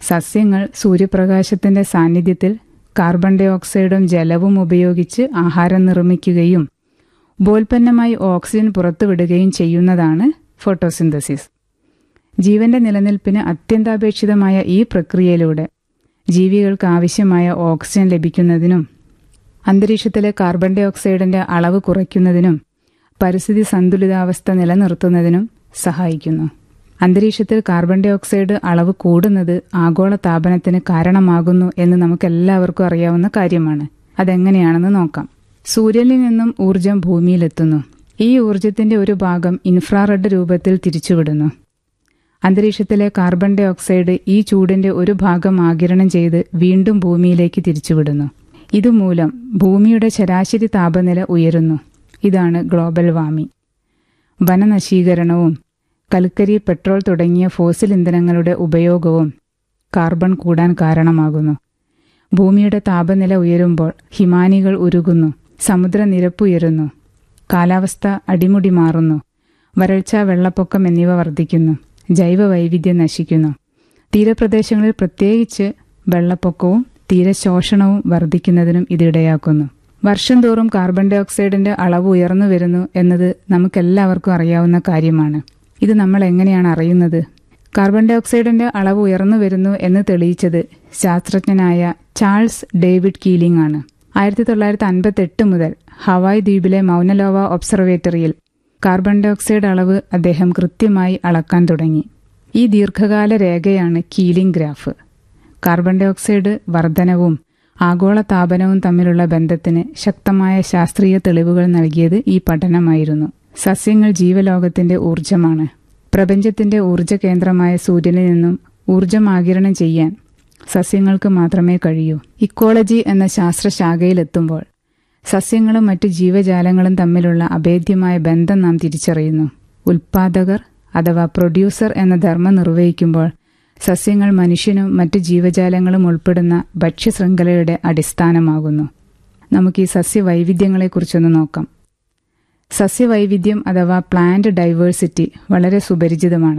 സസ്യങ്ങൾ സൂര്യപ്രകാശത്തിന്റെ സാന്നിധ്യത്തിൽ carbon dye ഓക്സൈഡും ജലവും ഉപയോഗിച്ച് ആഹാരം നിർമ്മിക്കുകയും ഉപോൽപ്പന്നമായി ഓക്സിജൻ പുറത്തുവിടുകയും ചെയ്യുന്നതാണ് ഫോട്ടോസിന്തസിസ് ജീവന്റെ നിലനിൽപ്പിന് അത്യന്താപേക്ഷിതമായ ഈ പ്രക്രിയയിലൂടെ ജീവികൾക്ക് ആവശ്യമായ ഓക്സിജൻ ലഭിക്കുന്നതിനും അന്തരീക്ഷത്തിലെ കാർബൺ ഡൈ ഓക്സൈഡിന്റെ അളവ് കുറയ്ക്കുന്നതിനും പരിസ്ഥിതി സന്തുലിതാവസ്ഥ നിലനിർത്തുന്നതിനും സഹായിക്കുന്നു അന്തരീക്ഷത്തിൽ കാർബൺ ഡൈ ഓക്സൈഡ് അളവ് കൂടുന്നത് ആഗോള താപനത്തിന് കാരണമാകുന്നു എന്ന് നമുക്കെല്ലാവർക്കും അറിയാവുന്ന കാര്യമാണ് അതെങ്ങനെയാണെന്ന് നോക്കാം സൂര്യനിൽ നിന്നും ഊർജം ഭൂമിയിലെത്തുന്നു ഈ ഊർജത്തിന്റെ ഒരു ഭാഗം ഇൻഫ്രാറെഡ് രൂപത്തിൽ തിരിച്ചുവിടുന്നു അന്തരീക്ഷത്തിലെ കാർബൺ ഡൈ ഓക്സൈഡ് ഈ ചൂടിന്റെ ഒരു ഭാഗം ആകിരണം ചെയ്ത് വീണ്ടും ഭൂമിയിലേക്ക് തിരിച്ചുവിടുന്നു ഇതുമൂലം ഭൂമിയുടെ ശരാശരി താപനില ഉയരുന്നു ഇതാണ് ഗ്ലോബൽ വാർമിംഗ് വനനശീകരണവും കൽക്കരി പെട്രോൾ തുടങ്ങിയ ഫോസിൽ ഇന്ധനങ്ങളുടെ ഉപയോഗവും കാർബൺ കൂടാൻ കാരണമാകുന്നു ഭൂമിയുടെ താപനില ഉയരുമ്പോൾ ഹിമാനികൾ ഉരുകുന്നു സമുദ്രനിരപ്പ് ഉയരുന്നു കാലാവസ്ഥ അടിമുടി മാറുന്നു വരൾച്ച വെള്ളപ്പൊക്കം എന്നിവ വർദ്ധിക്കുന്നു ജൈവ വൈവിധ്യം നശിക്കുന്നു തീരപ്രദേശങ്ങളിൽ പ്രത്യേകിച്ച് വെള്ളപ്പൊക്കവും തീരശോഷണവും വർദ്ധിക്കുന്നതിനും ഇതിടയാക്കുന്നു വർഷം തോറും കാർബൺ ഡൈ ഓക്സൈഡിന്റെ അളവ് ഉയർന്നു വരുന്നു എന്നത് നമുക്കെല്ലാവർക്കും അറിയാവുന്ന കാര്യമാണ് ഇത് നമ്മൾ എങ്ങനെയാണ് അറിയുന്നത് കാർബൺ ഡൈ ഓക്സൈഡിന്റെ അളവ് ഉയർന്നു വരുന്നു എന്ന് തെളിയിച്ചത് ശാസ്ത്രജ്ഞനായ ചാൾസ് ഡേവിഡ് കീലിംഗ് ആണ് ആയിരത്തി തൊള്ളായിരത്തി അൻപത്തി എട്ട് മുതൽ ഹവായ് ദ്വീപിലെ മൗനലോവ ഒബ്സർവേറ്ററിയിൽ കാർബൺ ഡൈ ഓക്സൈഡ് അളവ് അദ്ദേഹം കൃത്യമായി അളക്കാൻ തുടങ്ങി ഈ ദീർഘകാല രേഖയാണ് Keeling graph carbon dioxide വർധനവും ആഗോള താപനവും തമ്മിലുള്ള ബന്ധത്തിന് ശക്തമായ ശാസ്ത്രീയ തെളിവുകൾ നൽകിയത് ഈ പഠനമായിരുന്നു സസ്യങ്ങൾ ജീവലോകത്തിന്റെ ഊർജമാണ് പ്രപഞ്ചത്തിന്റെ ഊർജ കേന്ദ്രമായ സൂര്യനിൽ നിന്നും ഊർജം ആകിരണം ചെയ്യാൻ സസ്യങ്ങൾക്ക് മാത്രമേ കഴിയൂ ഇക്കോളജി എന്ന ശാസ്ത്രശാഖയിലെത്തുമ്പോൾ സസ്യങ്ങളും മറ്റു ജീവജാലങ്ങളും തമ്മിലുള്ള അഭേദ്യമായ ബന്ധം നാം തിരിച്ചറിയുന്നു ഉൽപാദകർ അഥവാ പ്രൊഡ്യൂസർ എന്ന ധർമ്മം നിർവഹിക്കുമ്പോൾ സസ്യങ്ങൾ മനുഷ്യനും മറ്റു ജീവജാലങ്ങളും ഉൾപ്പെടുന്ന ഭക്ഷ്യശൃംഖലയുടെ അടിസ്ഥാനമാകുന്നു നമുക്ക് ഈ സസ്യവൈവിധ്യങ്ങളെക്കുറിച്ചൊന്ന് നോക്കാം സസ്യവൈവിധ്യം അഥവാ പ്ലാന്റ് ഡൈവേഴ്സിറ്റി വളരെ സുപരിചിതമാണ്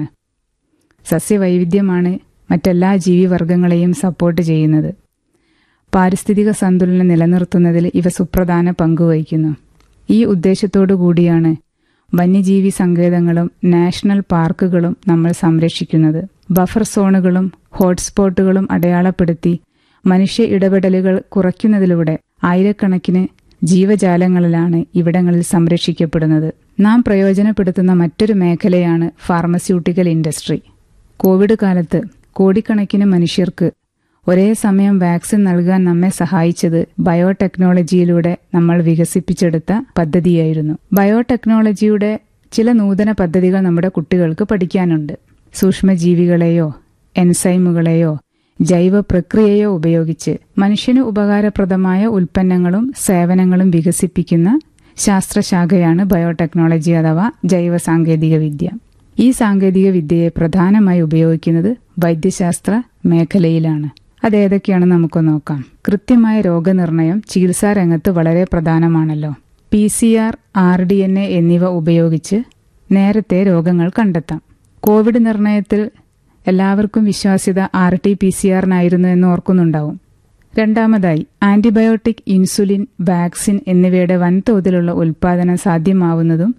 സസ്യവൈവിധ്യമാണ് മറ്റെല്ലാ ജീവിവർഗങ്ങളെയും സപ്പോർട്ട് ചെയ്യുന്നത് പാരിസ്ഥിതിക സന്തുലനം നിലനിർത്തുന്നതിൽ ഇവ സുപ്രധാന പങ്കുവഹിക്കുന്നു ഈ ഉദ്ദേശത്തോടു കൂടിയാണ് വന്യജീവി സങ്കേതങ്ങളും നാഷണൽ പാർക്കുകളും നമ്മൾ സംരക്ഷിക്കുന്നത് ബഫർ സോണുകളും ഹോട്ട്സ്പോട്ടുകളും അടയാളപ്പെടുത്തി മനുഷ്യ ഇടപെടലുകൾ കുറയ്ക്കുന്നതിലൂടെ ആയിരക്കണക്കിന് ജീവജാലങ്ങളിലാണ് ഇവിടങ്ങളിൽ സംരക്ഷിക്കപ്പെടുന്നത് നാം പ്രയോജനപ്പെടുത്തുന്ന മറ്റൊരു മേഖലയാണ് ഫാർമസ്യൂട്ടിക്കൽ ഇൻഡസ്ട്രി കോവിഡ് കാലത്ത് കോടിക്കണക്കിന് മനുഷ്യർക്ക് ഒരേ സമയം വാക്സിൻ നൽകാൻ നമ്മെ സഹായിച്ചത് ബയോടെക്നോളജിയിലൂടെ നമ്മൾ വികസിപ്പിച്ചെടുത്ത പദ്ധതിയായിരുന്നു ബയോടെക്നോളജിയുടെ ചില നൂതന പദ്ധതികൾ നമ്മുടെ കുട്ടികൾക്ക് പഠിക്കാനുണ്ട് സൂക്ഷ്മജീവികളെയോ എൻസൈമുകളെയോ ജൈവ പ്രക്രിയയോ ഉപയോഗിച്ച് മനുഷ്യന് ഉപകാരപ്രദമായ ഉൽപ്പന്നങ്ങളും സേവനങ്ങളും വികസിപ്പിക്കുന്ന ശാസ്ത്രശാഖയാണ് ബയോടെക്നോളജി അഥവാ ജൈവ സാങ്കേതിക വിദ്യ ഈ സാങ്കേതിക വിദ്യയെ പ്രധാനമായി ഉപയോഗിക്കുന്നത് വൈദ്യശാസ്ത്ര മേഖലയിലാണ് അതേതൊക്കെയാണെന്ന് നമുക്ക് നോക്കാം കൃത്യമായ രോഗനിർണയം ചികിത്സാ രംഗത്ത് വളരെ പ്രധാനമാണല്ലോ P C R R D N A എന്നിവ ഉപയോഗിച്ച് നേരത്തെ രോഗങ്ങൾ കണ്ടെത്താം കോവിഡ് നിർണയത്തിൽ എല്ലാവർക്കും വിശ്വാസ്യത ആർ ടി പി സി ആറിനായിരുന്നു എന്ന് ഓർക്കുന്നുണ്ടാവും രണ്ടാമതായി ആന്റിബയോട്ടിക് ഇൻസുലിൻ വാക്സിൻ എന്നിവയുടെ വൻതോതിലുള്ള ഉൽപാദനം സാധ്യമാവുന്നതും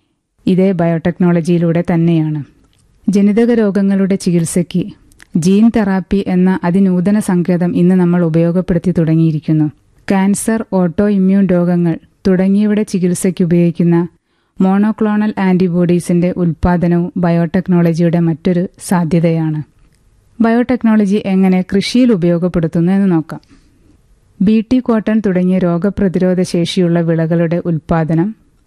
ഇതേ ബയോടെക്നോളജിയിലൂടെ തന്നെയാണ് ജനിതക രോഗങ്ങളുടെ ചികിത്സയ്ക്ക് ജീൻ തെറാപ്പി എന്ന അതിനൂതന സങ്കേതം ഇന്ന് നമ്മൾ ഉപയോഗപ്പെടുത്തി തുടങ്ങിയിരിക്കുന്നു ക്യാൻസർ ഓട്ടോ ഇമ്മ്യൂൺ രോഗങ്ങൾ തുടങ്ങിയവയുടെ ചികിത്സയ്ക്ക് ഉപയോഗിക്കുന്ന മോണോക്ലോണൽ ആന്റിബോഡീസിന്റെ ഉൽപാദനവും ബയോടെക്നോളജിയുടെ മറ്റൊരു സാധ്യതയാണ് ബയോടെക്നോളജി എങ്ങനെ കൃഷിയിൽ ഉപയോഗപ്പെടുത്തുന്നു എന്ന് നോക്കാം ബി ടി കോട്ടൺ തുടങ്ങിയ രോഗപ്രതിരോധ ശേഷിയുള്ള വിളകളുടെ ഉൽപാദനം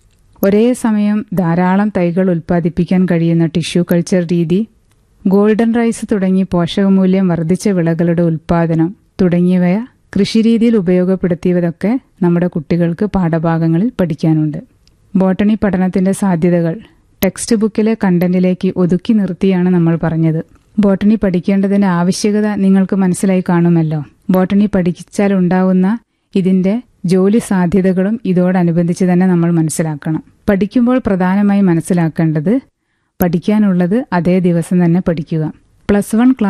ഒരേ സമയം ധാരാളം തൈകൾ ഉൽപ്പാദിപ്പിക്കാൻ കഴിയുന്ന ടിഷ്യൂ കൾച്ചർ രീതി ഗോൾഡൻ റൈസ് തുടങ്ങി പോഷകമൂല്യം വർദ്ധിച്ച വിളകളുടെ ഉൽപാദനം തുടങ്ങിയവ കൃഷിരീതിയിൽ ഉപയോഗപ്പെടുത്തിയതൊക്കെ നമ്മുടെ കുട്ടികൾക്ക് പാഠഭാഗങ്ങളിൽ പഠിക്കാനുണ്ട് ബോട്ടണി പഠനത്തിന്റെ സാധ്യതകൾ ടെക്സ്റ്റ് ബുക്കിലെ കണ്ടന്റിലേക്ക് ഒതുക്കി നിർത്തിയാണ് നമ്മൾ പറഞ്ഞത് ബോട്ടണി പഠിക്കേണ്ടതിന്റെ ആവശ്യകത നിങ്ങൾക്ക് മനസ്സിലായി കാണുമല്ലോ ബോട്ടണി പഠിച്ചാൽ ഉണ്ടാവുന്ന ഇതിന്റെ ജോലി സാധ്യതകളും ഇതോടനുബന്ധിച്ച് തന്നെ നമ്മൾ മനസ്സിലാക്കണം പഠിക്കുമ്പോൾ പ്രധാനമായി മനസ്സിലാക്കേണ്ടത് പഠിക്കാനുള്ളത് അതേ ദിവസം തന്നെ പഠിക്കുക പ്ലസ് വൺ